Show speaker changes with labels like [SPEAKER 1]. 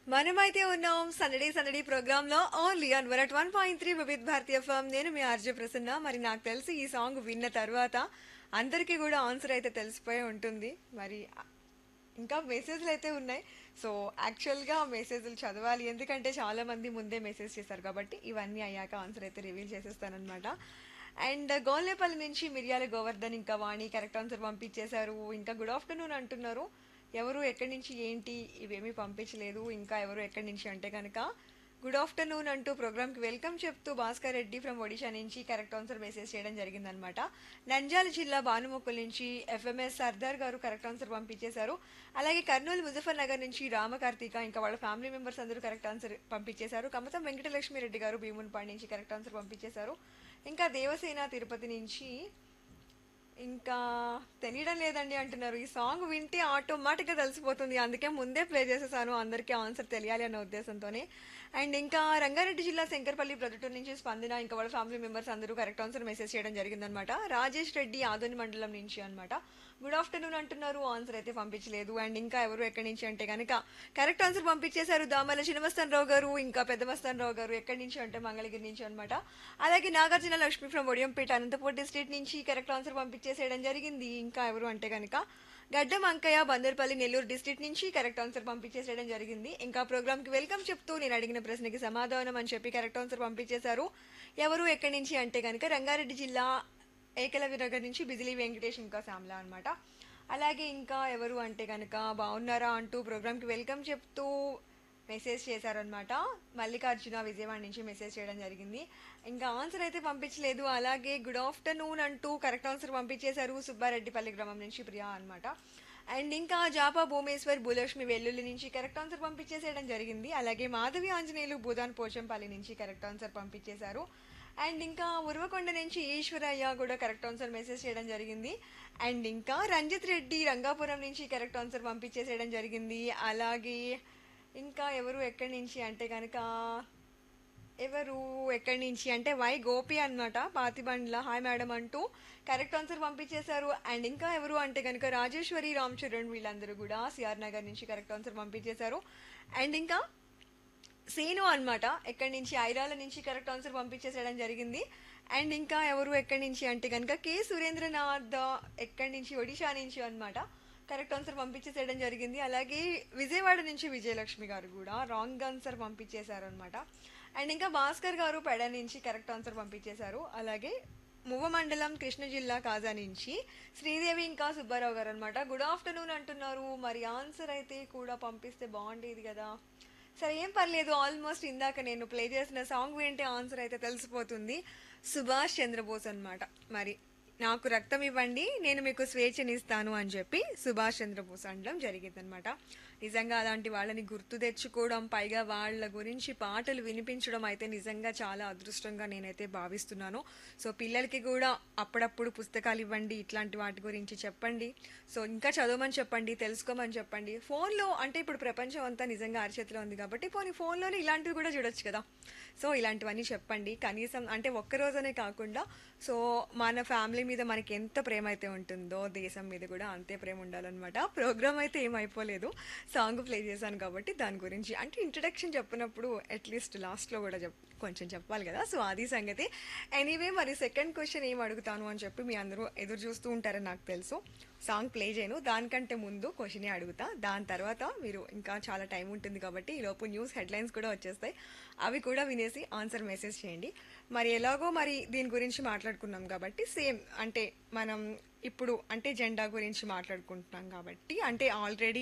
[SPEAKER 1] మనమైతే ఉన్నాం సందడి సందడి ప్రోగ్రామ్ లో only on one one point three Vividh Bharati from నేను మీ ఆర్జే ప్రసన్న మరి నాకు తెలిసి ఈ సాంగ్ విన్న తర్వాత అందరికీ కూడా ఆన్సర్ అయితే తెలిసిపోయి ఉంటుంది మరి ఇంకా మెసేజ్లు అయితే ఉన్నాయి సో యాక్చువల్గా మెసేజ్లు చదవాలి ఎందుకంటే చాలా మంది ముందే మెసేజ్ చేశారు కాబట్టి ఇవన్నీ అయ్యాక ఆన్సర్ అయితే రివీల్ చేసేస్తానమాట అండ్ గోల్నేపల్లి నుంచి మిర్యాల గోవర్ధన్ ఇంకా వాణి కరెక్ట్ ఆన్సర్ పంపించేశారు ఇంకా గుడ్ ఆఫ్టర్నూన్ అంటున్నారు ఎవరు ఎక్కడి నుంచి ఏంటి ఇవేమీ పంపించలేదు ఇంకా ఎవరు ఎక్కడి నుంచి అంటే కనుక గుడ్ ఆఫ్టర్నూన్ అంటూ ప్రోగ్రామ్కి వెల్కమ్ చెప్తూ భాస్కర్ రెడ్డి ఫ్రమ్ ఒడిషా నుంచి కరెక్ట్ ఆన్సర్ మెసేజ్ చేయడం జరిగిందనమాట నంద్యాల జిల్లా భానుమొక్కుల నుంచి ఎఫ్ఎంఎస్ సర్దార్ గారు కరెక్ట్ ఆన్సర్ పంపించేశారు అలాగే కర్నూలు ముజఫర్ నగర్ నుంచి రామకార్తిక ఇంకా వాళ్ళ ఫ్యామిలీ మెంబర్స్ అందరూ కరెక్ట్ ఆన్సర్ పంపించేశారు కమతం వెంకటలక్ష్మి రెడ్డి గారు భీమున్పాడు నుంచి కరెక్ట్ ఆన్సర్ పంపించేశారు ఇంకా దేవసేన తిరుపతి నుంచి ఇంకా తెలియడం లేదండి అంటున్నారు ఈ సాంగ్ వింటే ఆటోమేటిక్గా తెలిసిపోతుంది అందుకే ముందే ప్లే చేసేసాను అందరికీ ఆన్సర్ తెలియాలి అన్న ఉద్దేశంతోనే అండ్ ఇంకా రంగారెడ్డి జిల్లా శంకర్పల్లి ప్రొజెక్టర్ నుంచి స్పందన ఇంకా వాళ్ళ ఫ్యామిలీ మెంబర్స్ అందరూ కరెక్ట్ ఆన్సర్ మెసేజ్ చేయడం జరిగిందనమాట రాజేష్ రెడ్డి ఆదోని మండలం నుంచి అనమాట గుడ్ ఆఫ్టర్నూన్ అంటున్నారు ఆన్సర్ అయితే పంపించలేదు అండ్ ఇంకా ఎవరు ఎక్కడి నుంచి అంటే కనుక కరెక్ట్ ఆన్సర్ పంపించేశారు దామల చిన్నమస్తాన్ రావు గారు ఇంకా పెద్దమస్తాన్ రావు గారు ఎక్కడి నుంచి అంటే మంగళగిరి నుంచి అనమాట అలాగే నాగార్జున లక్ష్మి ఫ్రమ్ ఒడియంపేట అనంతపూర్ డిస్ట్రిక్ట్ నుంచి కరెక్ట్ ఆన్సర్ పంపించేసేయడం జరిగింది ఇంకా ఎవరు అంటే కనుక గడ్డం అంకయ్య బందర్పల్లి నెల్లూరు డిస్ట్రిక్ట్ నుంచి కరెక్ట్ ఆన్సర్ పంపించేసేయడం జరిగింది ఇంకా ప్రోగ్రామ్ కి వెల్కమ్ చెప్తూ నేను అడిగిన ప్రశ్నకి సమాధానం అని చెప్పి కరెక్ట్ ఆన్సర్ పంపించేశారు ఎవరు ఎక్కడి నుంచి అంటే కనుక రంగారెడ్డి జిల్లా ఏకలవ్య నగర్ నుంచి బిజిలీ వెంకటేష్ ఇంకా శ్యామ్లా అనమాట అలాగే ఇంకా ఎవరు అంటే కనుక బాగున్నారా అంటూ ప్రోగ్రామ్కి వెల్కమ్ చెప్తూ మెసేజ్ చేశారనమాట మల్లికార్జున విజయవాడ నుంచి మెసేజ్ చేయడం జరిగింది ఇంకా ఆన్సర్ అయితే పంపించలేదు అలాగే గుడ్ ఆఫ్టర్నూన్ అంటూ కరెక్ట్ ఆన్సర్ పంపించేశారు సుబ్బారెడ్డిపల్లి గ్రామం నుంచి ప్రియా అనమాట అండ్ ఇంకా జాపా భూమేశ్వర్ భూలక్ష్మి వెల్లుల్లి నుంచి కరెక్ట్ ఆన్సర్ పంపించేసేయడం జరిగింది అలాగే మాధవి ఆంజనేయులు భూదాన్ పోచంపల్లి నుంచి కరెక్ట్ ఆన్సర్ పంపించేశారు అండ్ ఇంకా ఉర్వకొండ నుంచి ఈశ్వరయ్య కూడా కరెక్ట్ ఆన్సర్ మెసేజ్ చేయడం జరిగింది అండ్ ఇంకా రంజిత్ రెడ్డి రంగాపురం నుంచి కరెక్ట్ ఆన్సర్ పంపించేసేయడం జరిగింది అలాగే ఇంకా ఎవరు ఎక్కడి నుంచి అంటే కనుక ఎవరు ఎక్కడి నుంచి అంటే వై గోపి అనమాట పాతిబండ్ల హాయ్ మేడం అంటూ కరెక్ట్ ఆన్సర్ పంపించేశారు అండ్ ఇంకా ఎవరు అంటే కనుక రాజేశ్వరి రామ్ చరణ్ వీళ్ళందరూ కూడా సిఆర్ నగర్ నుంచి కరెక్ట్ ఆన్సర్ పంపించేశారు అండ్ ఇంకా సీను అనమాట ఎక్కడి నుంచి ఐరాల నుంచి కరెక్ట్ ఆన్సర్ పంపించేసేయడం జరిగింది అండ్ ఇంకా ఎవరు ఎక్కడి నుంచి అంటే కనుక కే సురేంద్రనాథ్ ఎక్కడి నుంచి ఒడిషా నుంచి అనమాట కరెక్ట్ ఆన్సర్ పంపించేసేయడం జరిగింది అలాగే విజయవాడ నుంచి విజయలక్ష్మి గారు కూడా రాంగ్ ఆన్సర్ పంపించేశారు అనమాట అండ్ ఇంకా భాస్కర్ గారు పెడ నుంచి కరెక్ట్ ఆన్సర్ పంపించేశారు అలాగే మువ్వ మండలం కృష్ణ జిల్లా కాజా నుంచి శ్రీదేవి ఇంకా సుబ్బారావు గారు అనమాట గుడ్ ఆఫ్టర్నూన్ అంటున్నారు మరి ఆన్సర్ అయితే కూడా పంపిస్తే బాగుండేది కదా సరే ఏం పర్లేదు ఆల్మోస్ట్ ఇందాక నేను ప్లే చేసిన సాంగ్ వింటే ఆన్సర్ అయితే తెలిసిపోతుంది సుభాష్ చంద్రబోస్ అనమాట మరి నాకు రక్తం ఇవ్వండి నేను మీకు స్వేచ్ఛనిస్తాను అని చెప్పి సుభాష్ చంద్రబోస్ అనడం జరిగిందనమాట నిజంగా అలాంటి వాళ్ళని గుర్తు తెచ్చుకోవడం పైగా వాళ్ళ గురించి పాటలు వినిపించడం అయితే నిజంగా చాలా అదృష్టంగా నేనైతే భావిస్తున్నాను సో పిల్లలకి కూడా అప్పుడప్పుడు పుస్తకాలు ఇవ్వండి ఇట్లాంటి వాటి గురించి చెప్పండి సో ఇంకా చదవమని చెప్పండి తెలుసుకోమని చెప్పండి ఫోన్లో అంటే ఇప్పుడు ప్రపంచం అంతా నిజంగా అరచేతిలో ఉంది కాబట్టి పోనీ ఫోన్లోనే ఇలాంటివి కూడా చూడొచ్చు కదా సో ఇలాంటివన్నీ చెప్పండి కనీసం అంటే ఒక్క రోజనే కాకుండా సో మన ఫ్యామిలీ మీద మనకి ఎంత ప్రేమ అయితే ఉంటుందో దేశం మీద కూడా అంతే ప్రేమ ఉండాలన్నమాట ప్రోగ్రామ్ అయితే ఏమైపోలేదు సాంగ్ ప్లే చేశాను కాబట్టి దాని గురించి అంటే ఇంట్రడక్షన్ చెప్పినప్పుడు అట్లీస్ట్ లాస్ట్లో కూడా చెప్ కొంచెం చెప్పాలి కదా సో అది సంగతి ఎనీవే మరి సెకండ్ క్వశ్చన్ ఏం అడుగుతాను అని చెప్పి మీ అందరూ ఎదురు చూస్తూ ఉంటారని నాకు తెలుసు సాంగ్ ప్లే చేయను దానికంటే ముందు క్వశ్చనే అడుగుతా దాని తర్వాత మీరు ఇంకా చాలా టైం ఉంటుంది కాబట్టి ఈలోపు న్యూస్ హెడ్లైన్స్ కూడా వచ్చేస్తాయి అవి కూడా వినేసి ఆన్సర్ మెసేజ్ చేయండి మరి ఎలాగో మరి దీని గురించి మాట్లాడుకున్నాం కాబట్టి సేమ్ అంటే మనం ఇప్పుడు అంటే జెండా గురించి మాట్లాడుకుంటున్నాం కాబట్టి అంటే ఆల్రెడీ